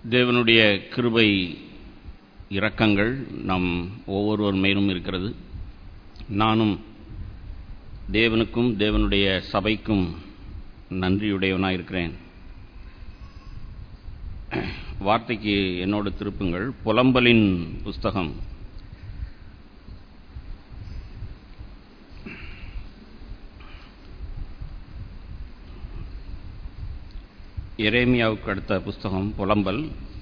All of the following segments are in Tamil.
தேவனுடைய கிருபை இரக்கங்கள் நம் ஒவ்வொருவர் மேலும் இருக்கிறது நானும் தேவனுக்கும் தேவனுடைய சபைக்கும் நன்றியுடையவனாக இருக்கிறேன் வார்த்தைக்கு என்னோடு திருப்புங்கள் புலம்பலின் புஸ்தகம் எரேமியாவுக்கு அடுத்த புஸ்தகம் புலம்பல்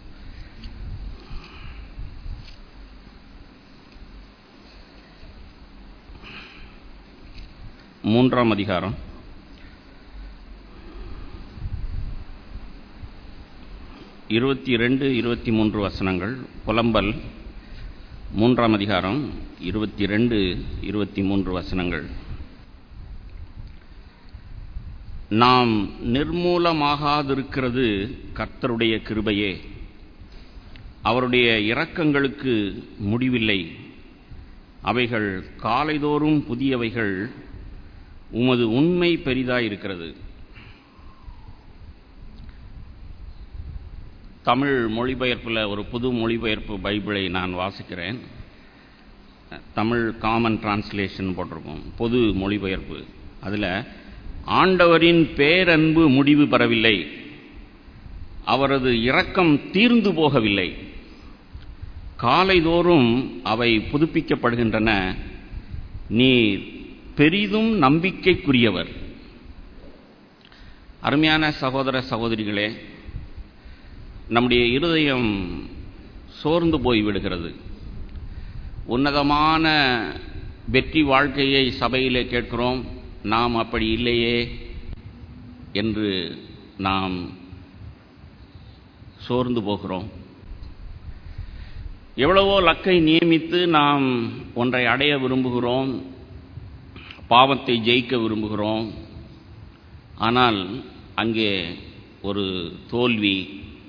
மூன்றாம் அதிகாரம் இருபத்தி ரெண்டு இருபத்தி மூன்று வசனங்கள் புலம்பல் மூன்றாம் அதிகாரம் இருபத்தி ரெண்டு இருபத்தி மூன்று வசனங்கள் நாம் நிர்மூலமாகாதிருக்கிறது கர்த்தருடைய கிருபையே அவருடைய இரக்கங்களுக்கு முடிவில்லை அவைகள் காலைதோறும் புதியவைகள் உமது உண்மை பெரிதாயிருக்கிறது தமிழ் மொழிபெயர்ப்பில் ஒரு புது மொழிபெயர்ப்பு பைபிளை நான் வாசிக்கிறேன் தமிழ் காமன் டிரான்ஸ்லேஷன் போட்டிருக்கோம் பொது மொழிபெயர்ப்பு அதில் ஆண்டவரின் பேரன்பு முடிவு பெறவில்லை அவரது இரக்கம் தீர்ந்து போகவில்லை காலைதோறும் அவை புதுப்பிக்கப்படுகின்றன நீர் பெரிதும் நம்பிக்கைக்குரியவர் அருமையான சகோதர சகோதரிகளே நம்முடைய இருதயம் சோர்ந்து போய்விடுகிறது உன்னதமான வெற்றி வாழ்க்கையை சபையிலே கேட்கிறோம் நாம் அப்படி இல்லையே என்று நாம் சோர்ந்து போகிறோம் எவ்வளவோ லக்கை நியமித்து நாம் ஒன்றை அடைய விரும்புகிறோம் பாவத்தை ஜெயிக்க விரும்புகிறோம் ஆனால் அங்கே ஒரு தோல்வி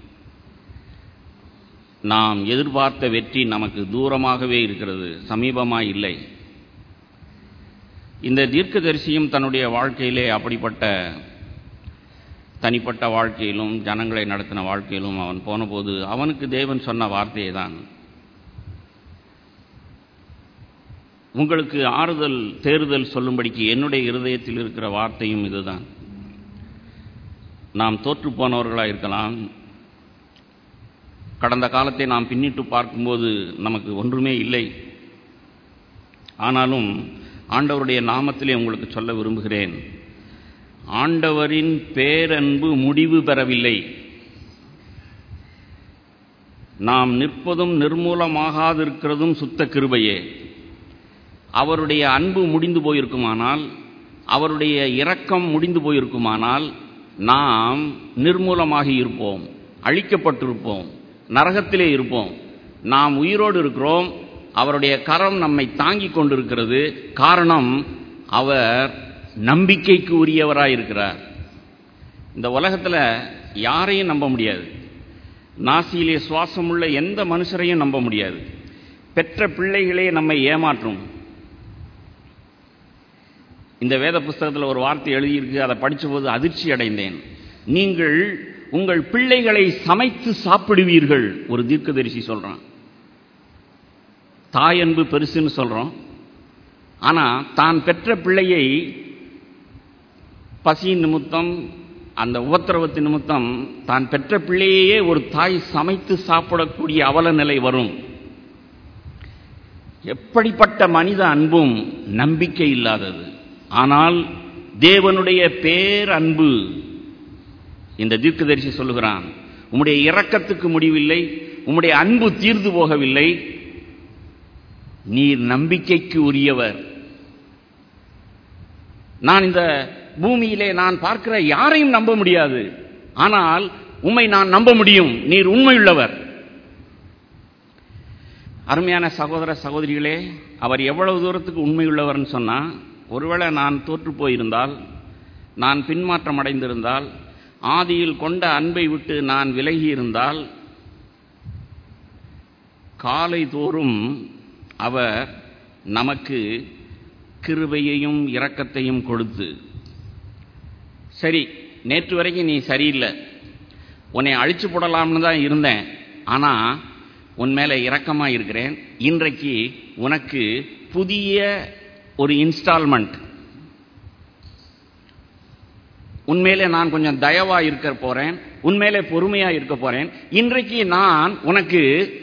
நாம் எதிர்பார்த்த வெற்றி நமக்கு தூரமாகவே இருக்கிறது சமீபமாக இல்லை இந்த தீர்க்கதரிசியும் தன்னுடைய வாழ்க்கையிலே அப்படிப்பட்ட தனிப்பட்ட வாழ்க்கையிலும் ஜனங்களை நடத்தின வாழ்க்கையிலும் அவன் போனபோது அவனுக்கு தேவன் சொன்ன வார்த்தையை தான் உங்களுக்கு ஆறுதல் தேறுதல் சொல்லும்படிக்கு என்னுடைய இருதயத்தில் இருக்கிற வார்த்தையும் இதுதான் நாம் தோற்று போனவர்களாக இருக்கலாம் கடந்த காலத்தை நாம் பின்னிட்டு பார்க்கும்போது நமக்கு ஒன்றுமே இல்லை ஆனாலும் ஆண்டவருடைய நாமத்திலே உங்களுக்கு சொல்ல விரும்புகிறேன் ஆண்டவரின் பேரன்பு முடிவு பெறவில்லை நாம் நிற்பதும் நிர்மூலமாகாதிருக்கிறதும் சுத்த கிருபையே அவருடைய அன்பு முடிந்து போயிருக்குமானால் அவருடைய இரக்கம் முடிந்து போயிருக்குமானால் நாம் நிர்மூலமாகி இருப்போம் அழிக்கப்பட்டிருப்போம் நரகத்திலே இருப்போம் நாம் உயிரோடு இருக்கிறோம் அவருடைய கரம் நம்மை தாங்கி கொண்டிருக்கிறது காரணம் அவர் நம்பிக்கைக்கு உரியவராக இருக்கிறார் இந்த உலகத்தில் யாரையும் நம்ப முடியாது நாசியிலே சுவாசமுள்ள எந்த மனுஷரையும் நம்ப முடியாது பெற்ற பிள்ளைகளே நம்மை ஏமாற்றும் இந்த வேத புஸ்தகத்தில் ஒரு வார்த்தை எழுதியிருக்கு அதை படித்தபோது அதிர்ச்சி அடைந்தேன் நீங்கள் உங்கள் பிள்ளைகளை சமைத்து சாப்பிடுவீர்கள் ஒரு தீர்க்கதரிசி சொல்றான் தாய் அன்பு பெருசுன்னு சொல்றோம் ஆனா தான் பெற்ற பிள்ளையை பசி நிமித்தம் அந்த உபத்திரவத்து நிமித்தம் தான் பெற்ற பிள்ளையே ஒரு தாய் சமைத்து சாப்பிடக்கூடிய அவல நிலை வரும் எப்படிப்பட்ட மனித அன்பும் நம்பிக்கை இல்லாதது ஆனால் தேவனுடைய பேரன்பு இந்த தீர்க்கதரிசி சொல்லுகிறான் உம்முடைய இரக்கத்துக்கு முடிவில்லை உம்முடைய அன்பு தீர்ந்து போகவில்லை நீர் நம்பிக்கைக்கு உரியவர் நான் இந்த பூமியிலே நான் பார்க்கிற யாரையும் நம்ப முடியாது ஆனால் உம்மை நான் நம்ப முடியும் நீர் உண்மையுள்ளவர் அருமையான சகோதர சகோதரிகளே அவர் எவ்வளவு தூரத்துக்கு உண்மையுள்ளவர்னு சொன்னா ஒருவேளை நான் தோற்று போயிருந்தால் நான் பின்மாற்றம் அடைந்திருந்தால் ஆதியில் கொண்ட அன்பை விட்டு நான் விலகி இருந்தால் காலை தோறும் அவர் நமக்கு கிருபையையும் இரக்கத்தையும் கொடுத்து சரி நேற்று வரைக்கும் நீ சரியில்லை உன்னை அழிச்சு போடலாம்னு தான் இருந்தேன் ஆனா உன் மேல இரக்கமா இருக்கிறேன் இன்றைக்கு உனக்கு புதிய ஒரு இன்ஸ்டால்மெண்ட் உண்மையிலே நான் கொஞ்சம் தயவா இருக்க போறேன் உண்மையிலே பொறுமையா இருக்க போறேன் இன்றைக்கு நான் உனக்கு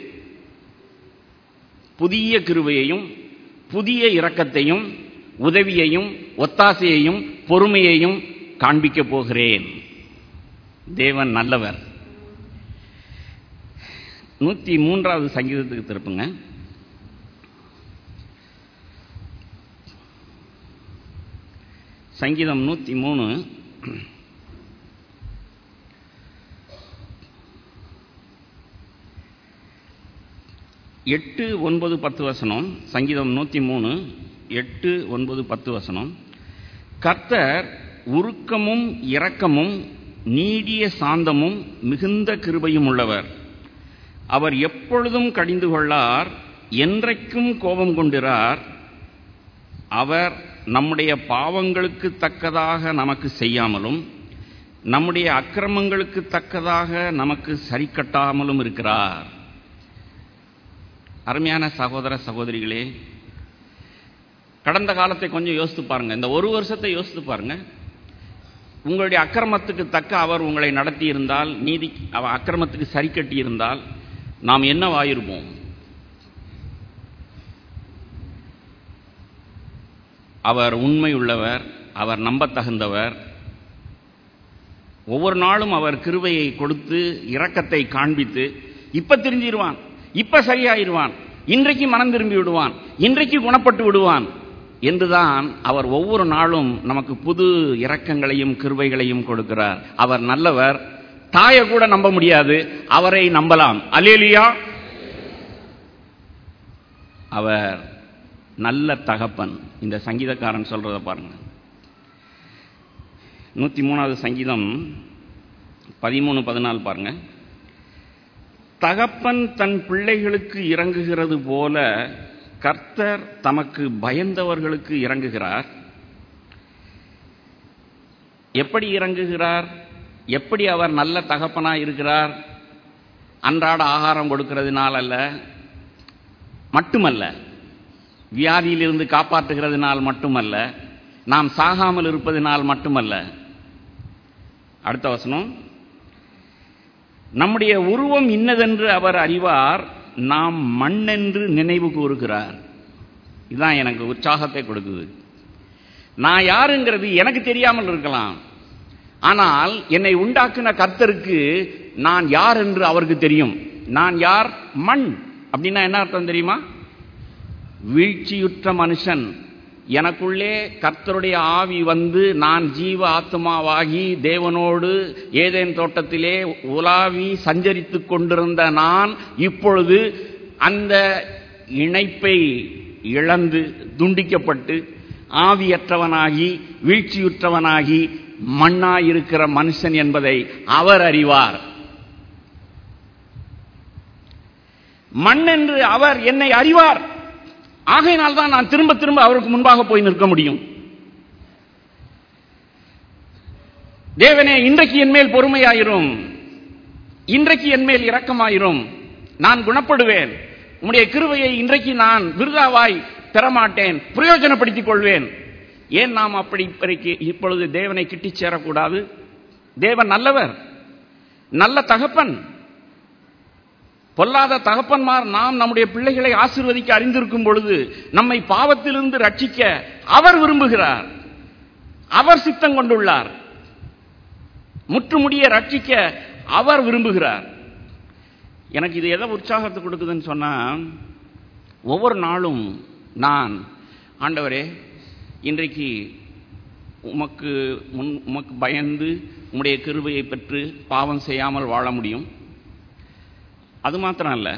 புதிய கிருபையையும் புதிய இரக்கத்தையும் உதவியையும் ஒத்தாசையையும் பொறுமையையும் காண்பிக்க போகிறேன் தேவன் நல்லவர் நூத்தி மூன்றாவது சங்கீதத்துக்கு திருப்புங்க சங்கீதம் நூத்தி மூணு எட்டு ஒன்பது பத்து வசனம் சங்கீதம் நூத்தி மூணு எட்டு ஒன்பது பத்து வசனம் கர்த்தர் உருக்கமும் இரக்கமும் நீடிய சாந்தமும் மிகுந்த கிருபையும் உள்ளவர் அவர் எப்பொழுதும் கடிந்து கொள்ளார் என்றைக்கும் கோபம் கொண்டிறார் அவர் நம்முடைய பாவங்களுக்கு தக்கதாக நமக்கு செய்யாமலும் நம்முடைய அக்கிரமங்களுக்கு தக்கதாக நமக்கு சரி கட்டாமலும் இருக்கிறார் அருமையான சகோதர சகோதரிகளே கடந்த காலத்தை கொஞ்சம் யோசித்து பாருங்க இந்த ஒரு வருஷத்தை யோசித்து பாருங்க உங்களுடைய அக்கிரமத்துக்கு தக்க அவர் உங்களை நடத்தி இருந்தால் நீதி அவ அக்கிரமத்துக்கு சரி கட்டி இருந்தால் நாம் என்னவாயிருப்போம் அவர் உண்மை உள்ளவர் அவர் நம்பத்தகுந்தவர் ஒவ்வொரு நாளும் அவர் கிருவையை கொடுத்து இரக்கத்தை காண்பித்து இப்ப தெரிஞ்சிருவான் இப்ப சரியாயிருவான் இன்றைக்கு மனம் திரும்பி விடுவான் இன்றைக்கு குணப்பட்டு விடுவான் என்றுதான் அவர் ஒவ்வொரு நாளும் நமக்கு புது இரக்கங்களையும் கிருவைகளையும் கொடுக்கிறார் அவர் நல்லவர் தாயை கூட நம்ப முடியாது அவரை நம்பலாம் அலேலியா அவர் நல்ல தகப்பன் இந்த சங்கீதக்காரன் சொல்றத பாருங்க நூத்தி மூணாவது சங்கீதம் பதிமூணு பதினாலு பாருங்க தகப்பன் தன் பிள்ளைகளுக்கு இறங்குகிறது போல கர்த்தர் தமக்கு பயந்தவர்களுக்கு இறங்குகிறார் எப்படி இறங்குகிறார் எப்படி அவர் நல்ல தகப்பனா இருக்கிறார் அன்றாட ஆகாரம் கொடுக்கிறதுனால் அல்ல மட்டுமல்ல வியாதியிலிருந்து காப்பாற்றுகிறதுனால் மட்டுமல்ல நாம் சாகாமல் இருப்பதனால் மட்டுமல்ல அடுத்த வசனம் நம்முடைய உருவம் இன்னதென்று அவர் அறிவார் நாம் மண்ணென்று நினைவு கூறுகிறார் இதுதான் எனக்கு உற்சாகத்தை கொடுக்குது நான் யாருங்கிறது எனக்கு தெரியாமல் இருக்கலாம் ஆனால் என்னை உண்டாக்குன கர்த்தருக்கு நான் யார் என்று அவருக்கு தெரியும் நான் யார் மண் அப்படின்னா என்ன அர்த்தம் தெரியுமா வீழ்ச்சியுற்ற மனுஷன் எனக்குள்ளே கர்த்தருடைய ஆவி வந்து நான் ஜீவ ஆத்மாவாகி தேவனோடு ஏதேன் தோட்டத்திலே உலாவி சஞ்சரித்துக் கொண்டிருந்த நான் இப்பொழுது அந்த இணைப்பை இழந்து துண்டிக்கப்பட்டு ஆவியற்றவனாகி வீழ்ச்சியுற்றவனாகி மண்ணாயிருக்கிற மனுஷன் என்பதை அவர் அறிவார் மண் என்று அவர் என்னை அறிவார் ஆகையினால் தான் நான் திரும்ப திரும்ப அவருக்கு முன்பாக போய் நிற்க முடியும் தேவனே இன்றைக்கு என் மேல் பொறுமையாயிரும் இன்றைக்கு என் மேல் இரக்கமாயிரும் நான் குணப்படுவேன் உம்முடைய கிருவையை இன்றைக்கு நான் விருதாவாய் பெறமாட்டேன் பிரயோஜனப்படுத்திக் கொள்வேன் ஏன் நாம் அப்படி இப்பொழுது தேவனை கிட்டிச் சேரக்கூடாது தேவன் நல்லவர் நல்ல தகப்பன் பொல்லாத தகப்பன்மார் நாம் நம்முடைய பிள்ளைகளை ஆசிர்வதிக்க அறிந்திருக்கும் பொழுது நம்மை பாவத்திலிருந்து ரட்சிக்க அவர் விரும்புகிறார் அவர் சித்தம் கொண்டுள்ளார் முற்றுமுடிய ரட்சிக்க அவர் விரும்புகிறார் எனக்கு இது எதை உற்சாகத்தை கொடுக்குதுன்னு சொன்னா ஒவ்வொரு நாளும் நான் ஆண்டவரே இன்றைக்கு உமக்கு முன் உமக்கு பயந்து உம்முடைய கிருபையை பெற்று பாவம் செய்யாமல் வாழ முடியும் அது மாத்திரம் அல்ல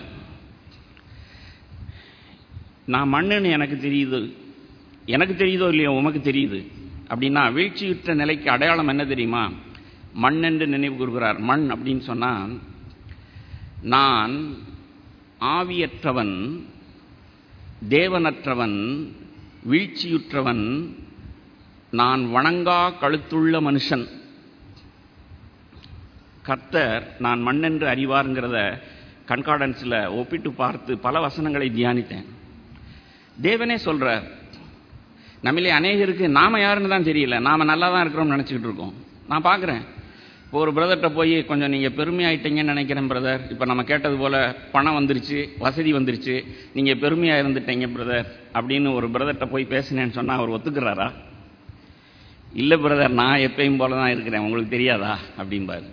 நான் மண்ணுன்னு எனக்கு தெரியுது எனக்கு தெரியுதோ இல்லையோ உமக்கு தெரியுது அப்படின்னா வீழ்ச்சியுற்ற நிலைக்கு அடையாளம் என்ன தெரியுமா மண் என்று நினைவு கூறுகிறார் மண் அப்படின்னு சொன்னா நான் ஆவியற்றவன் தேவனற்றவன் வீழ்ச்சியுற்றவன் நான் வணங்கா கழுத்துள்ள மனுஷன் கர்த்தர் நான் மண்ணென்று அறிவாருங்கிறத கண்கார்டன்ஸில் ஒப்பிட்டு பார்த்து பல வசனங்களை தியானித்தேன் தேவனே சொல்றார் நம்மளே அநேகருக்கு நாம யாருன்னு தான் தெரியல நாம நல்லா தான் இருக்கிறோம்னு நினச்சிக்கிட்டு இருக்கோம் நான் பார்க்குறேன் இப்போ ஒரு பிரதர்கிட்ட போய் கொஞ்சம் நீங்கள் பெருமையாயிட்டீங்கன்னு நினைக்கிறேன் பிரதர் இப்போ நம்ம கேட்டது போல் பணம் வந்துருச்சு வசதி வந்துருச்சு நீங்கள் பெருமையாக இருந்துட்டீங்க பிரதர் அப்படின்னு ஒரு பிரதர்கிட்ட போய் பேசினேன்னு சொன்னால் அவர் ஒத்துக்கிறாரா இல்லை பிரதர் நான் எப்பயும் போல தான் இருக்கிறேன் உங்களுக்கு தெரியாதா அப்படின்பாரு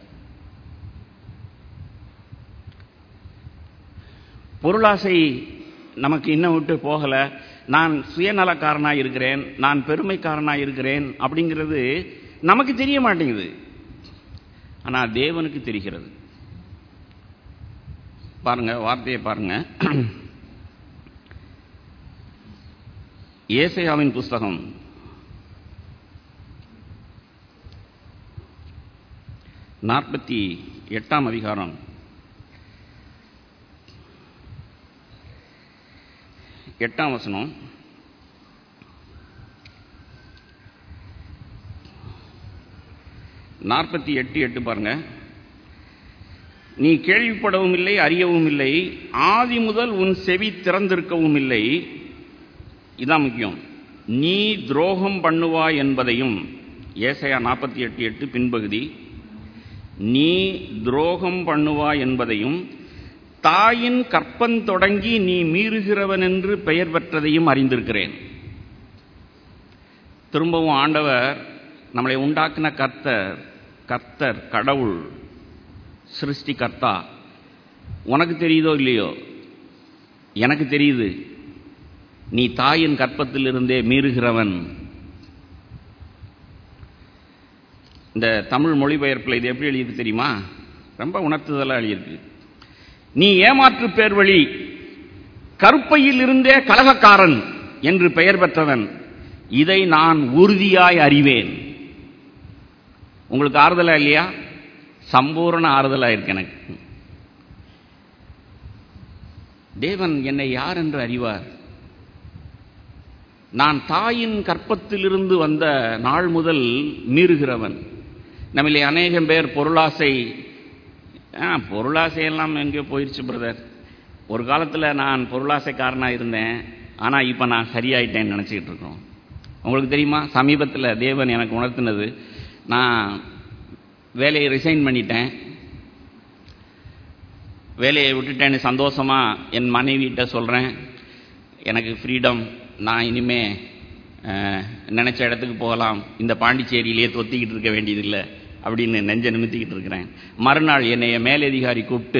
பொருளாசை நமக்கு இன்னும் விட்டு போகலை நான் சுயநலக்காரனாக இருக்கிறேன் நான் பெருமைக்காரனாக இருக்கிறேன் அப்படிங்கிறது நமக்கு தெரிய மாட்டேங்குது ஆனால் தேவனுக்கு தெரிகிறது பாருங்க வார்த்தையை பாருங்க ஏசையாவின் புஸ்தகம் நாற்பத்தி எட்டாம் அதிகாரம் எட்டாம் வசனம் நாற்பத்தி எட்டு எட்டு பாருங்க நீ கேள்விப்படவும் இல்லை அறியவும் இல்லை ஆதி முதல் உன் செவி திறந்திருக்கவும் இல்லை இதான் முக்கியம் நீ துரோகம் பண்ணுவாய் என்பதையும் ஏசையா நாற்பத்தி எட்டு எட்டு பின்பகுதி நீ துரோகம் பண்ணுவாய் என்பதையும் தாயின் கற்பன் தொடங்கி நீ மீறுகிறவன் என்று பெயர் பெற்றதையும் அறிந்திருக்கிறேன் திரும்பவும் ஆண்டவர் நம்மளை உண்டாக்கின கர்த்தர் கர்த்தர் கடவுள் சிருஷ்டி கர்த்தா உனக்கு தெரியுதோ இல்லையோ எனக்கு தெரியுது நீ தாயின் கற்பத்திலிருந்தே மீறுகிறவன் இந்த தமிழ் மொழிபெயர்ப்பில் இது எப்படி எழுதியிருக்கு தெரியுமா ரொம்ப உணர்த்துதலாக எழுதியிருக்கு நீ ஏமாற்று பேர் வழி கருப்பையில் இருந்தே கலகக்காரன் என்று பெயர் பெற்றவன் இதை நான் உறுதியாய் அறிவேன் உங்களுக்கு ஆறுதலா இல்லையா சம்பூர்ண ஆறுதலா இருக்கு எனக்கு தேவன் என்னை யார் என்று அறிவார் நான் தாயின் கற்பத்திலிருந்து வந்த நாள் முதல் மீறுகிறவன் நம்மளே அநேகம் பேர் பொருளாசை ஆ பொருளாசையெல்லாம் எங்கேயோ போயிடுச்சு பிரதர் ஒரு காலத்தில் நான் பொருளாசைக்காரனாக இருந்தேன் ஆனால் இப்போ நான் சரியாயிட்டேன்னு நினச்சிக்கிட்டு இருக்கோம் உங்களுக்கு தெரியுமா சமீபத்தில் தேவன் எனக்கு உணர்த்தினது நான் வேலையை ரிசைன் பண்ணிட்டேன் வேலையை விட்டுட்டேன்னு சந்தோஷமாக என் மனைவிட்ட சொல்கிறேன் எனக்கு ஃப்ரீடம் நான் இனிமே நினச்ச இடத்துக்கு போகலாம் இந்த பாண்டிச்சேரியிலேயே தொத்திக்கிட்டு இருக்க வேண்டியதில்லை அப்படின்னு நெஞ்ச நிமித்திக்கிட்டு இருக்கிறேன் மறுநாள் என்னைய மேலதிகாரி கூப்பிட்டு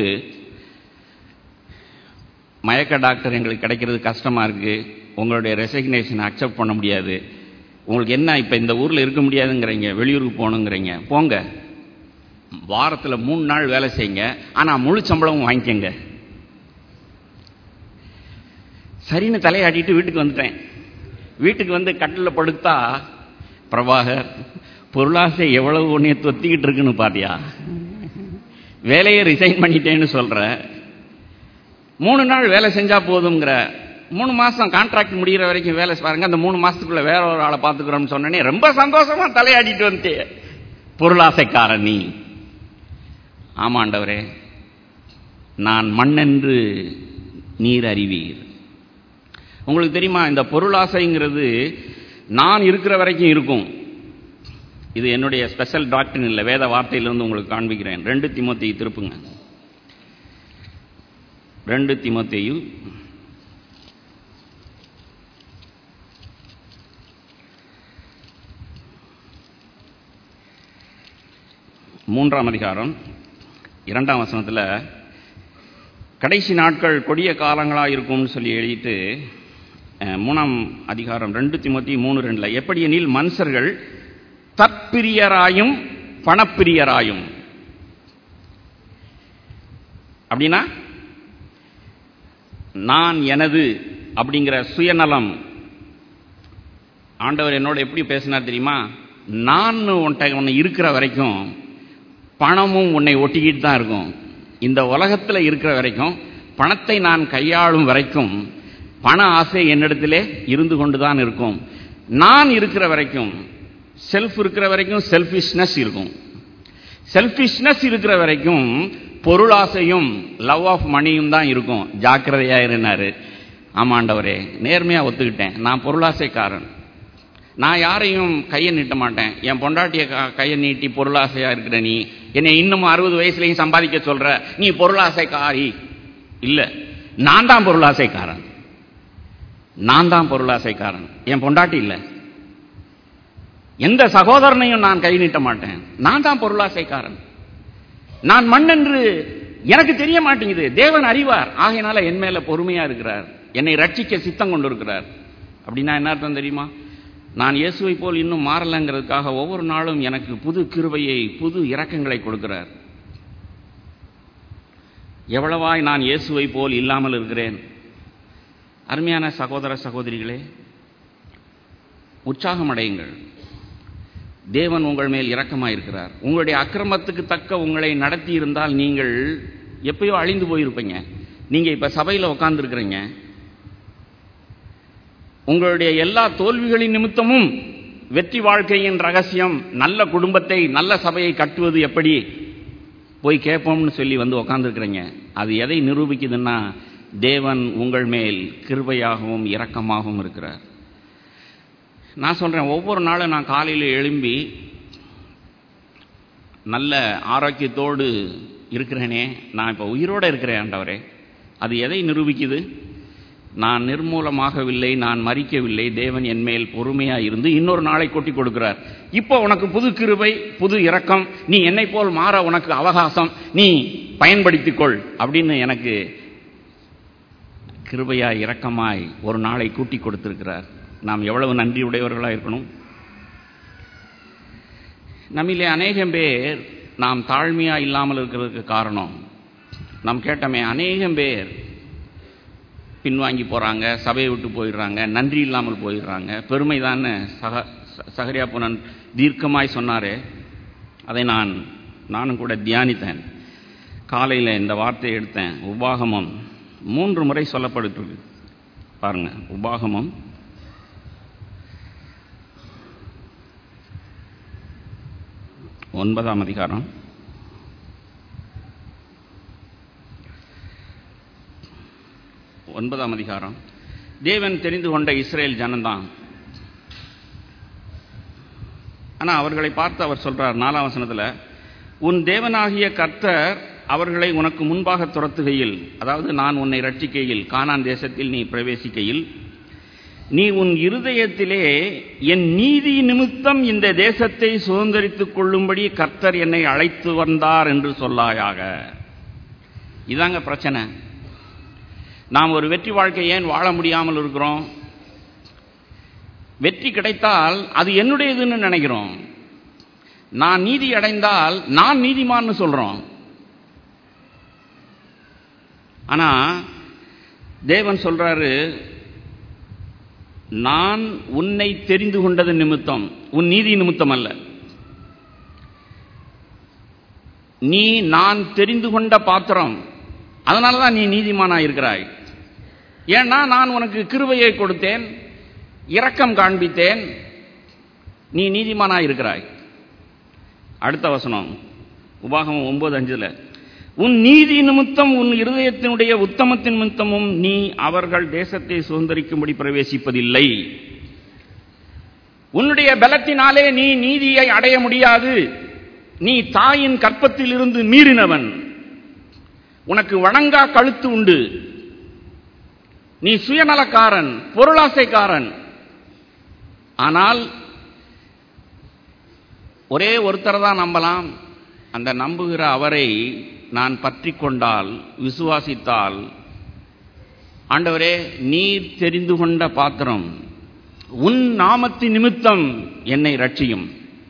மயக்க டாக்டர் எங்களுக்கு கிடைக்கிறது கஷ்டமாக இருக்குது உங்களுடைய ரெசிக்னேஷனை அக்செப்ட் பண்ண முடியாது உங்களுக்கு என்ன இப்போ இந்த ஊரில் இருக்க முடியாதுங்கிறீங்க வெளியூருக்கு போகணுங்கிறீங்க போங்க வாரத்தில் மூணு நாள் வேலை செய்யுங்க ஆனால் முழு சம்பளமும் வாங்கிக்கங்க சரின்னு தலையாட்டிட்டு வீட்டுக்கு வந்துட்டேன் வீட்டுக்கு வந்து கட்டில் படுத்தா பிரபாகர் பொருளாசை எவ்வளவு உன்னைய தொத்திக்கிட்டு இருக்குன்னு பாத்தியா வேலையை ரிசைன் பண்ணிட்டேன்னு சொல்ற மூணு நாள் வேலை செஞ்சா போதுங்கிற மூணு மாசம் கான்ட்ராக்ட் முடிகிற வரைக்கும் வேலை பாருங்க அந்த மூணு மாசத்துக்குள்ள வேற ஒரு ஆளை பார்த்துக்கிறோம்னு சொன்னே ரொம்ப சந்தோஷமா தலையாடிட்டு வந்துட்டே பொருளாசைக்காரன் நீ ஆமாண்டவரே நான் மண்ணென்று நீர் அறிவீர் உங்களுக்கு தெரியுமா இந்த பொருளாசைங்கிறது நான் இருக்கிற வரைக்கும் இருக்கும் இது என்னுடைய ஸ்பெஷல் டாக்டர் இல்லை வேத வார்த்தையிலிருந்து உங்களுக்கு காண்பிக்கிறேன் ரெண்டு திமுத்தையை திருப்புங்க ரெண்டு திமுத்தையும் மூன்றாம் அதிகாரம் இரண்டாம் வசனத்தில் கடைசி நாட்கள் கொடிய காலங்களாக இருக்கும்னு சொல்லி எழுதிட்டு மூணாம் அதிகாரம் ரெண்டு திமுத்தி மூணு ரெண்டில் எப்படி எனில் மனுஷர்கள் தற்பிரியராயும் பணப்பிரியராயும் அப்படின்னா நான் எனது அப்படிங்கிற சுயநலம் ஆண்டவர் என்னோட எப்படி பேசினார் தெரியுமா நான் உன்ட்ட உன்னை இருக்கிற வரைக்கும் பணமும் உன்னை ஒட்டிக்கிட்டு தான் இருக்கும் இந்த உலகத்தில் இருக்கிற வரைக்கும் பணத்தை நான் கையாளும் வரைக்கும் பண ஆசை என்னிடத்திலே இருந்து கொண்டு தான் இருக்கும் நான் இருக்கிற வரைக்கும் செல்ஃப் இருக்கிற வரைக்கும் செல்ஃபிஷ்னஸ் இருக்கும் செல்ஃபிஷ்னஸ் இருக்கிற வரைக்கும் பொருளாசையும் லவ் ஆஃப் மணியும் தான் இருக்கும் ஜாக்கிரதையா இருந்தாரு ஆமாண்டவரே நேர்மையா ஒத்துக்கிட்டேன் நான் பொருளாசைக்காரன் நான் யாரையும் கையை நீட்ட மாட்டேன் என் பொண்டாட்டிய கையை நீட்டி பொருளாசையா இருக்கிற நீ என்னை இன்னும் அறுபது வயசுலையும் சம்பாதிக்க சொல்ற நீ பொருளாசைக்காரி இல்ல நான் தான் பொருளாசைக்காரன் நான் தான் பொருளாசைக்காரன் என் பொண்டாட்டி இல்லை எந்த சகோதரனையும் நான் கை நீட்ட மாட்டேன் நான் தான் பொருளாசைக்காரன் நான் மண் என்று எனக்கு தெரிய மாட்டேங்குது தேவன் அறிவார் ஆகையினால என் மேல பொறுமையா இருக்கிறார் என்னை ரட்சிக்க சித்தம் கொண்டு இருக்கிறார் அப்படின்னா என்ன அர்த்தம் தெரியுமா நான் இயேசுவை போல் இன்னும் மாறலங்கிறதுக்காக ஒவ்வொரு நாளும் எனக்கு புது கிருபையை புது இரக்கங்களை கொடுக்கிறார் எவ்வளவாய் நான் இயேசுவை போல் இல்லாமல் இருக்கிறேன் அருமையான சகோதர சகோதரிகளே உற்சாகம் அடையுங்கள் தேவன் உங்கள் மேல் இரக்கமாயிருக்கிறார் உங்களுடைய அக்கிரமத்துக்கு தக்க உங்களை நடத்தி இருந்தால் நீங்கள் எப்பயோ அழிந்து போயிருப்பீங்க நீங்க இப்ப சபையில் உட்கார்ந்துருக்கிறீங்க உங்களுடைய எல்லா தோல்விகளின் நிமித்தமும் வெற்றி வாழ்க்கையின் ரகசியம் நல்ல குடும்பத்தை நல்ல சபையை கட்டுவது எப்படி போய் கேட்போம்னு சொல்லி வந்து உக்காந்துருக்கிறீங்க அது எதை நிரூபிக்குதுன்னா தேவன் உங்கள் மேல் கிருபையாகவும் இரக்கமாகவும் இருக்கிறார் நான் சொல்றேன் ஒவ்வொரு நாளும் நான் காலையில் எழும்பி நல்ல ஆரோக்கியத்தோடு இருக்கிறேனே நான் இப்போ உயிரோடு இருக்கிறேன் ஆண்டவரே அது எதை நிரூபிக்குது நான் நிர்மூலமாகவில்லை நான் மறிக்கவில்லை தேவன் என் மேல் பொறுமையா இருந்து இன்னொரு நாளை கொட்டி கொடுக்கிறார் இப்போ உனக்கு புது கிருபை புது இரக்கம் நீ என்னை போல் மாற உனக்கு அவகாசம் நீ பயன்படுத்திக்கொள் அப்படின்னு எனக்கு கிருபையாய் இரக்கமாய் ஒரு நாளை கூட்டி கொடுத்திருக்கிறார் நாம் எவ்வளவு நன்றி உடையவர்களாக இருக்கணும் நம்மிலே அநேகம் பேர் நாம் தாழ்மையா இல்லாமல் இருக்கிறதுக்கு காரணம் நாம் கேட்டோமே அநேகம் பேர் பின்வாங்கி போறாங்க சபையை விட்டு போயிடுறாங்க நன்றி இல்லாமல் போயிடுறாங்க பெருமை தான் சக சகரியா புனன் தீர்க்கமாய் சொன்னாரே அதை நான் நானும் கூட தியானித்தேன் காலையில் இந்த வார்த்தையை எடுத்தேன் உபாகமம் மூன்று முறை சொல்லப்பட்டு பாருங்க உபாகமம் ஒன்பதாம் அதிகாரம் ஒன்பதாம் அதிகாரம் தேவன் தெரிந்து கொண்ட இஸ்ரேல் ஜனந்தான் ஆனா அவர்களை பார்த்து அவர் சொல்றார் நாலாம் வசனத்துல உன் தேவனாகிய கர்த்தர் அவர்களை உனக்கு முன்பாக துரத்துகையில் அதாவது நான் உன்னை ரட்சிக்கையில் கானான் தேசத்தில் நீ பிரவேசிக்கையில் நீ உன் இருதயத்திலே என் நீதி நிமித்தம் இந்த தேசத்தை சுதந்திரித்துக் கொள்ளும்படி கர்த்தர் என்னை அழைத்து வந்தார் என்று சொல்லாயாக இதாங்க பிரச்சனை நாம் ஒரு வெற்றி வாழ்க்கை ஏன் வாழ முடியாமல் இருக்கிறோம் வெற்றி கிடைத்தால் அது என்னுடையதுன்னு நினைக்கிறோம் நான் நீதி அடைந்தால் நான் நீதிமான்னு சொல்றோம் ஆனா தேவன் சொல்றாரு நான் உன்னை தெரிந்து கொண்டது நிமித்தம் உன் நீதி நிமித்தம் அல்ல நீ நான் தெரிந்து கொண்ட பாத்திரம் அதனால தான் நீ நீதிமானா இருக்கிறாய் ஏன்னா நான் உனக்கு கிருவையை கொடுத்தேன் இரக்கம் காண்பித்தேன் நீ நீதிமானா இருக்கிறாய் அடுத்த வசனம் உபாகமம் ஒன்பது அஞ்சுல உன் நீதி நிமித்தம் உன் இருதயத்தினுடைய உத்தமத்தின் நிமித்தமும் நீ அவர்கள் தேசத்தை சுதந்திரிக்கும்படி பிரவேசிப்பதில்லை உன்னுடைய பலத்தினாலே நீ நீதியை அடைய முடியாது நீ தாயின் கற்பத்தில் இருந்து மீறினவன் உனக்கு வணங்கா கழுத்து உண்டு நீ சுயநலக்காரன் பொருளாசைக்காரன் ஆனால் ஒரே ஒருத்தரை தான் நம்பலாம் அந்த நம்புகிற அவரை நான் பற்றி கொண்டால் விசுவாசித்தால் ஆண்டவரே நீர் தெரிந்து கொண்ட பாத்திரம் உன் நாமத்தின் நிமித்தம் என்னை ரட்சியும்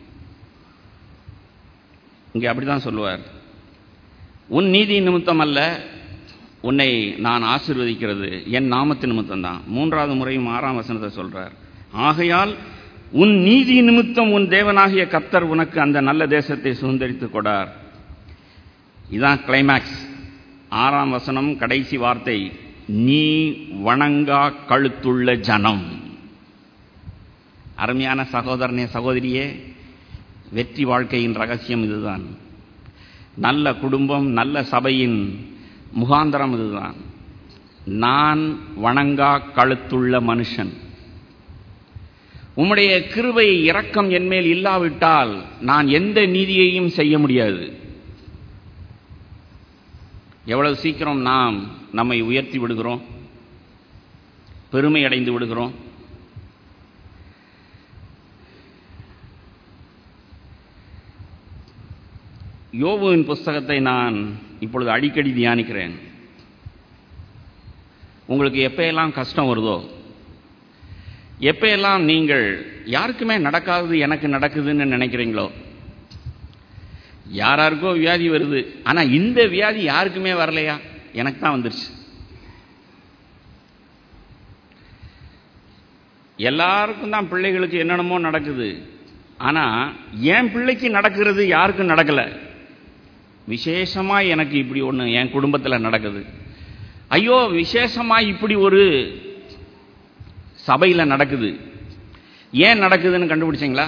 இங்கே அப்படிதான் சொல்லுவார் உன் நீதி நிமித்தம் அல்ல உன்னை நான் ஆசிர்வதிக்கிறது என் நாமத்தின் நிமித்தம் தான் மூன்றாவது முறையும் ஆறாம் வசனத்தை சொல்றார் ஆகையால் உன் நீதி நிமித்தம் உன் தேவனாகிய கர்த்தர் உனக்கு அந்த நல்ல தேசத்தை சுதந்திரித்துக் கொடார் இதான் கிளைமேக்ஸ் ஆறாம் வசனம் கடைசி வார்த்தை நீ வணங்கா கழுத்துள்ள ஜனம் அருமையான சகோதரனே சகோதரியே வெற்றி வாழ்க்கையின் ரகசியம் இதுதான் நல்ல குடும்பம் நல்ல சபையின் முகாந்தரம் இதுதான் நான் வணங்கா கழுத்துள்ள மனுஷன் உம்முடைய கிருபை இரக்கம் என்மேல் இல்லாவிட்டால் நான் எந்த நீதியையும் செய்ய முடியாது எவ்வளவு சீக்கிரம் நாம் நம்மை உயர்த்தி விடுகிறோம் பெருமை அடைந்து விடுகிறோம் யோபுவின் புஸ்தகத்தை நான் இப்பொழுது அடிக்கடி தியானிக்கிறேன் உங்களுக்கு எப்பயெல்லாம் கஷ்டம் வருதோ எப்பயெல்லாம் நீங்கள் யாருக்குமே நடக்காதது எனக்கு நடக்குதுன்னு நினைக்கிறீங்களோ யாராருக்கோ வியாதி வருது ஆனால் இந்த வியாதி யாருக்குமே வரலையா எனக்கு தான் வந்துருச்சு எல்லாருக்கும் தான் பிள்ளைகளுக்கு என்னென்னமோ நடக்குது ஆனால் என் பிள்ளைக்கு நடக்கிறது யாருக்கும் நடக்கலை விசேஷமாக எனக்கு இப்படி ஒன்று என் குடும்பத்தில் நடக்குது ஐயோ விசேஷமாக இப்படி ஒரு சபையில் நடக்குது ஏன் நடக்குதுன்னு கண்டுபிடிச்சிங்களா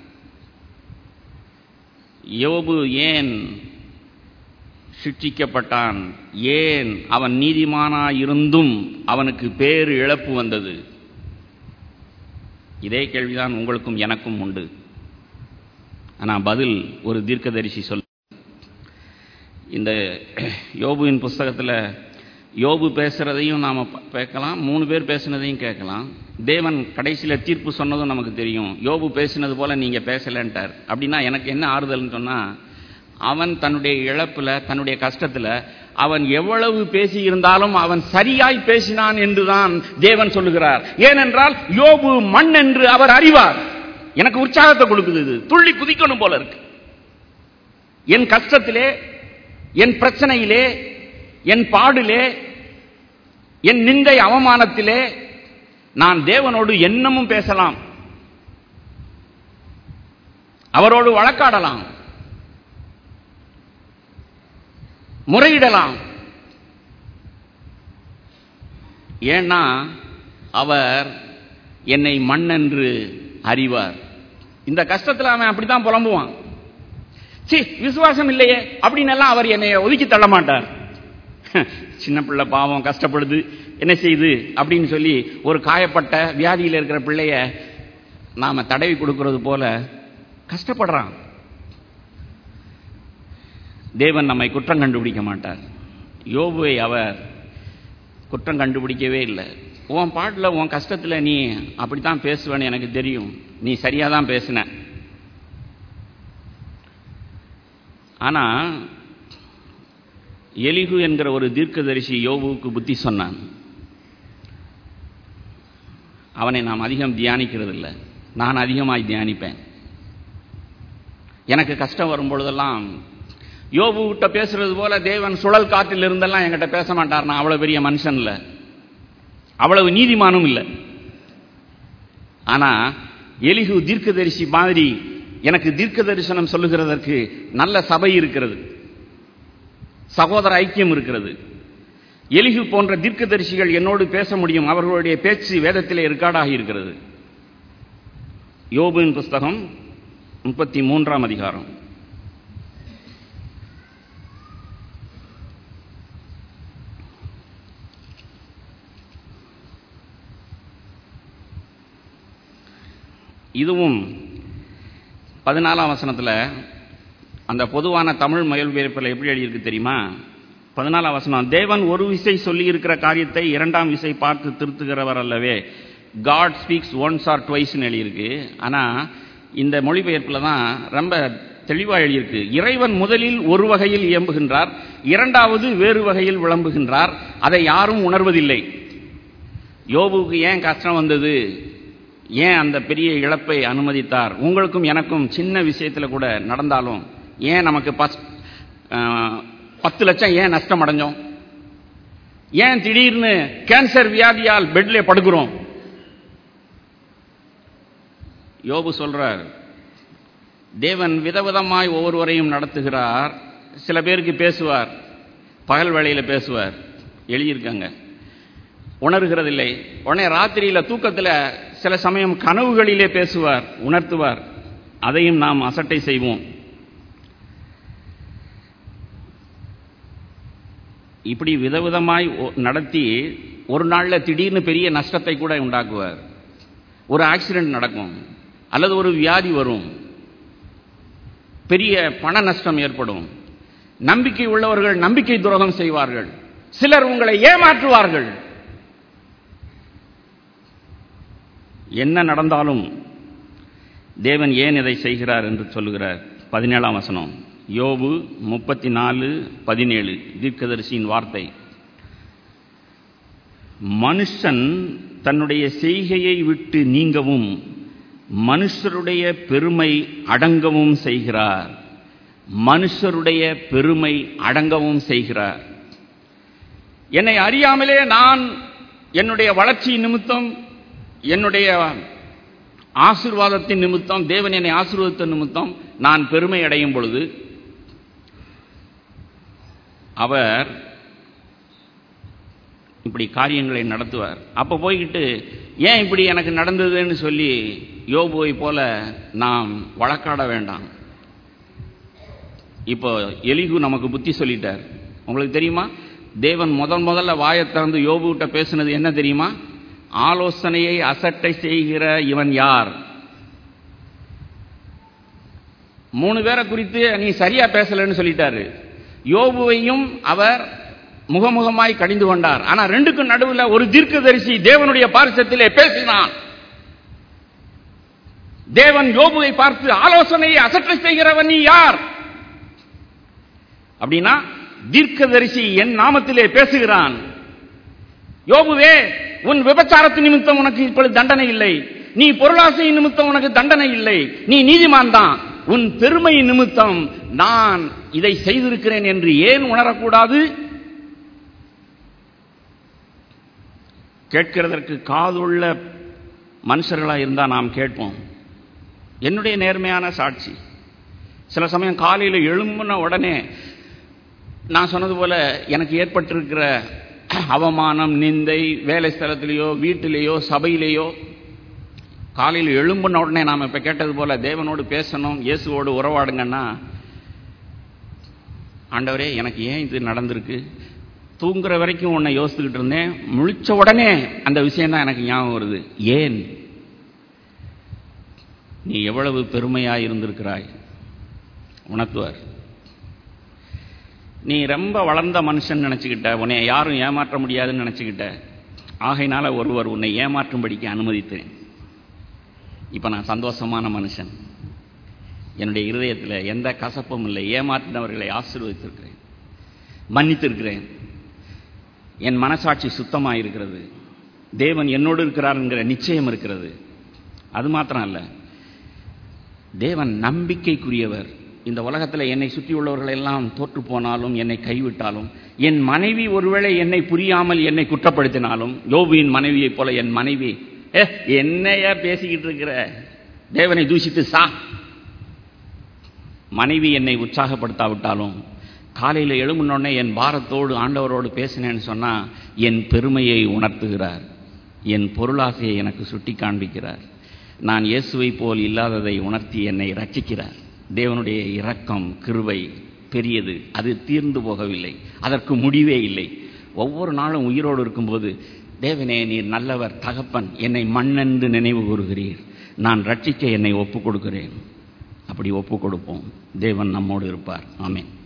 யோபு ஏன் சிக்ஷிக்கப்பட்டான் ஏன் அவன் நீதிமானா இருந்தும் அவனுக்கு பேரு இழப்பு வந்தது இதே கேள்விதான் உங்களுக்கும் எனக்கும் உண்டு ஆனால் பதில் ஒரு தீர்க்கதரிசி சொல் இந்த யோபுவின் புஸ்தகத்தில் யோபு பேசுகிறதையும் நாம் கேட்கலாம் மூணு பேர் பேசுனதையும் கேட்கலாம் தேவன் கடைசியில் தீர்ப்பு சொன்னதும் நமக்கு தெரியும் யோபு பேசினது போல் நீங்கள் பேசலைன்ட்டார் அப்படின்னா எனக்கு என்ன ஆறுதல்னு சொன்னால் அவன் தன்னுடைய இழப்பில் தன்னுடைய கஷ்டத்தில் அவன் எவ்வளவு பேசியிருந்தாலும் அவன் சரியாய் பேசினான் என்றுதான் தேவன் சொல்லுகிறார் ஏனென்றால் யோபு மண் என்று அவர் அறிவார் எனக்கு உற்சாகத்தை கொடுக்குது இது துள்ளி குதிக்கணும் போல இருக்கு என் கஷ்டத்திலே என் பிரச்சனையிலே என் பாடிலே என் நிந்தை அவமானத்திலே நான் தேவனோடு என்னமும் பேசலாம் அவரோடு வழக்காடலாம் முறையிடலாம் ஏன்னா அவர் என்னை மண்ணென்று அறிவார் இந்த கஷ்டத்தில் அவன் அப்படித்தான் புலம்புவான் சி விசுவாசம் இல்லையே அப்படின்னு எல்லாம் அவர் என்னை ஒதுக்கி தள்ள மாட்டார் சின்ன பிள்ளை பாவம் கஷ்டப்படுது என்ன செய்யுது அப்படின்னு சொல்லி ஒரு காயப்பட்ட வியாதியில் இருக்கிற பிள்ளைய நாம தடவி கொடுக்கறது போல கஷ்டப்படுறான் தேவன் நம்மை குற்றம் கண்டுபிடிக்க மாட்டார் யோபுவை அவர் குற்றம் கண்டுபிடிக்கவே இல்லை உன் பாட்டில் உன் கஷ்டத்தில் நீ அப்படித்தான் பேசுவேன்னு எனக்கு தெரியும் நீ சரியாக தான் பேசின ஆனால் எலிகு என்கிற ஒரு தீர்க்கதரிசி யோபுவுக்கு புத்தி சொன்னான் அவனை நாம் அதிகம் தியானிக்கிறது இல்லை நான் அதிகமாய் தியானிப்பேன் எனக்கு கஷ்டம் வரும் பொழுதெல்லாம் யோபு கிட்ட பேசுறது போல தேவன் சுழல் காற்றில் இருந்தெல்லாம் என்கிட்ட பேச மாட்டார் நான் அவ்வளவு பெரிய மனுஷன் இல்லை அவ்வளவு நீதிமானும் இல்லை ஆனா எலிகு தீர்க்கதரிசி மாதிரி எனக்கு தீர்க்க தரிசனம் சொல்லுகிறதற்கு நல்ல சபை இருக்கிறது சகோதர ஐக்கியம் இருக்கிறது எலிகு போன்ற தீர்க்கதரிசிகள் என்னோடு பேச முடியும் அவர்களுடைய பேச்சு வேதத்திலே ரெக்கார்டாகி இருக்கிறது யோபுவின் புஸ்தகம் முப்பத்தி மூன்றாம் அதிகாரம் இதுவும் பதினாலாம் வசனத்தில் அந்த பொதுவான தமிழ் மொழிபெயர்ப்பில் எப்படி எழுதியிருக்கு தெரியுமா பதினாலாம் வசனம் தேவன் ஒரு விசை சொல்லி இருக்கிற காரியத்தை இரண்டாம் விசை பார்த்து திருத்துகிறவர் அல்லவே காட் ஸ்பீக்ஸ் ஒன்ஸ் ஆர் ட்வைஸ்னு எழுதியிருக்கு ஆனால் இந்த மொழிபெயர்ப்பில் தான் ரொம்ப தெளிவாக எழுதியிருக்கு இறைவன் முதலில் ஒரு வகையில் இயம்புகின்றார் இரண்டாவது வேறு வகையில் விளம்புகின்றார் அதை யாரும் உணர்வதில்லை யோபுக்கு ஏன் கஷ்டம் வந்தது ஏன் அந்த பெரிய இழப்பை அனுமதித்தார் உங்களுக்கும் எனக்கும் சின்ன விஷயத்தில் கூட நடந்தாலும் ஏன் நமக்கு பஸ் பத்து லட்சம் ஏன் நஷ்டம் அடைஞ்சோம் ஏன் திடீர்னு கேன்சர் வியாதியால் பெட்ல படுக்கிறோம் யோபு சொல்றார் தேவன் விதவிதமாய் ஒவ்வொருவரையும் நடத்துகிறார் சில பேருக்கு பேசுவார் பகல் வேளையில பேசுவார் எழுதியிருக்காங்க உணர்கிறதில்லை உடனே ராத்திரியில தூக்கத்தில் சில சமயம் கனவுகளிலே பேசுவார் உணர்த்துவார் அதையும் நாம் அசட்டை செய்வோம் இப்படி விதவிதமாய் ஒ- நடத்தி ஒரு நாளில் திடீர்னு பெரிய நஷ்டத்தை கூட உண்டாக்குவார் ஒரு ஆக்சிடென்ட் நடக்கும் அல்லது ஒரு வியாதி வரும் பெரிய பண நஷ்டம் ஏற்படும் நம்பிக்கை உள்ளவர்கள் நம்பிக்கை துரோகம் செய்வார்கள் சிலர் உங்களை ஏமாற்றுவார்கள் என்ன நடந்தாலும் தேவன் ஏன் இதை செய்கிறார் என்று சொல்லுகிறார் பதினேழாம் வசனம் யோபு முப்பத்தி நாலு பதினேழு தீர்க்கதரிசியின் வார்த்தை மனுஷன் தன்னுடைய செய்கையை விட்டு நீங்கவும் மனுஷருடைய பெருமை அடங்கவும் செய்கிறார் மனுஷருடைய பெருமை அடங்கவும் செய்கிறார் என்னை அறியாமலே நான் என்னுடைய வளர்ச்சி நிமித்தம் என்னுடைய ஆசீர்வாதத்தின் நிமித்தம் தேவன் என்னை ஆசீர்வாதத்தின் நிமித்தம் நான் பெருமை அடையும் பொழுது அவர் இப்படி காரியங்களை நடத்துவார் அப்போ போய்கிட்டு ஏன் இப்படி எனக்கு நடந்ததுன்னு சொல்லி யோபுவை போல நாம் வழக்காட வேண்டாம் இப்போ எலிகு நமக்கு புத்தி சொல்லிட்டார் உங்களுக்கு தெரியுமா தேவன் முதன் முதல்ல வாயை திறந்து யோபுகிட்ட பேசுனது என்ன தெரியுமா ஆலோசனையை அசட்டை செய்கிற இவன் யார் மூணு பேரை குறித்து நீ சரியா பேசலன்னு சொல்லிட்டாரு யோபுவையும் அவர் முகமுகமாய் கடிந்து கொண்டார் ஆனா ரெண்டுக்கும் நடுவில் ஒரு தீர்க்கதரிசி தேவனுடைய பாரிசத்திலே பேசினான் தேவன் யோபுவை பார்த்து ஆலோசனையை அசட்டை செய்கிறவன் நீ யார் அப்படின்னா தீர்க்கதரிசி என் நாமத்திலே பேசுகிறான் யோபுவே உன் விபச்சாரத்து நிமித்தம் உனக்கு இப்பொழுது தண்டனை இல்லை நீ பொருளாசை நிமித்தம் உனக்கு தண்டனை இல்லை நீ நீதிமான் தான் உன் பெருமை நிமித்தம் நான் இதை செய்திருக்கிறேன் என்று ஏன் உணரக்கூடாது கேட்கிறதற்கு காதுள்ள மனுஷர்களாக இருந்தால் நாம் கேட்போம் என்னுடைய நேர்மையான சாட்சி சில சமயம் காலையில் எழும்பின உடனே நான் சொன்னது போல எனக்கு ஏற்பட்டிருக்கிற அவமானம் நிந்தை வேலை ஸ்தலத்திலேயோ வீட்டிலேயோ சபையிலேயோ காலையில் எழும்பின உடனே நாம் இப்போ கேட்டது போல தேவனோடு பேசணும் இயேசுவோடு உறவாடுங்கன்னா ஆண்டவரே எனக்கு ஏன் இது நடந்திருக்கு தூங்குற வரைக்கும் உன்னை யோசித்துக்கிட்டு இருந்தேன் முழிச்ச உடனே அந்த விஷயம் தான் எனக்கு ஞாபகம் வருது ஏன் நீ எவ்வளவு பெருமையாக இருந்திருக்கிறாய் உணர்த்துவார் நீ ரொம்ப வளர்ந்த மனுஷன் நினச்சிக்கிட்ட உன்னை யாரும் ஏமாற்ற முடியாதுன்னு நினச்சிக்கிட்ட ஆகையினால ஒருவர் உன்னை ஏமாற்றும்படிக்கு அனுமதித்தேன் இப்போ நான் சந்தோஷமான மனுஷன் என்னுடைய இருதயத்தில் எந்த கசப்பும் இல்லை ஏமாற்றினவர்களை ஆசீர்வதித்திருக்கிறேன் மன்னித்திருக்கிறேன் என் மனசாட்சி சுத்தமாக இருக்கிறது தேவன் என்னோடு இருக்கிறாருங்கிற நிச்சயம் இருக்கிறது அது மாத்திரம் அல்ல தேவன் நம்பிக்கைக்குரியவர் இந்த உலகத்தில் என்னை சுற்றி உள்ளவர்கள் எல்லாம் தோற்று போனாலும் என்னை கைவிட்டாலும் என் மனைவி ஒருவேளை என்னை புரியாமல் என்னை குற்றப்படுத்தினாலும் யோபுவின் மனைவியைப் போல என் மனைவி ஏ என்னையா பேசிக்கிட்டு இருக்கிற தேவனை தூஷித்து சா மனைவி என்னை உற்சாகப்படுத்தாவிட்டாலும் காலையில் எழுமுன்னொடனே என் பாரத்தோடு ஆண்டவரோடு பேசினேன்னு சொன்னால் என் பெருமையை உணர்த்துகிறார் என் பொருளாசையை எனக்கு சுட்டி காண்பிக்கிறார் நான் இயேசுவை போல் இல்லாததை உணர்த்தி என்னை ரட்சிக்கிறார் தேவனுடைய இரக்கம் கிருவை பெரியது அது தீர்ந்து போகவில்லை அதற்கு முடிவே இல்லை ஒவ்வொரு நாளும் உயிரோடு இருக்கும்போது தேவனே நீர் நல்லவர் தகப்பன் என்னை மண்ணென்று நினைவு கூறுகிறீர் நான் ரட்சிக்க என்னை ஒப்புக் கொடுக்கிறேன் அப்படி ஒப்புக் கொடுப்போம் தேவன் நம்மோடு இருப்பார் ஆமென்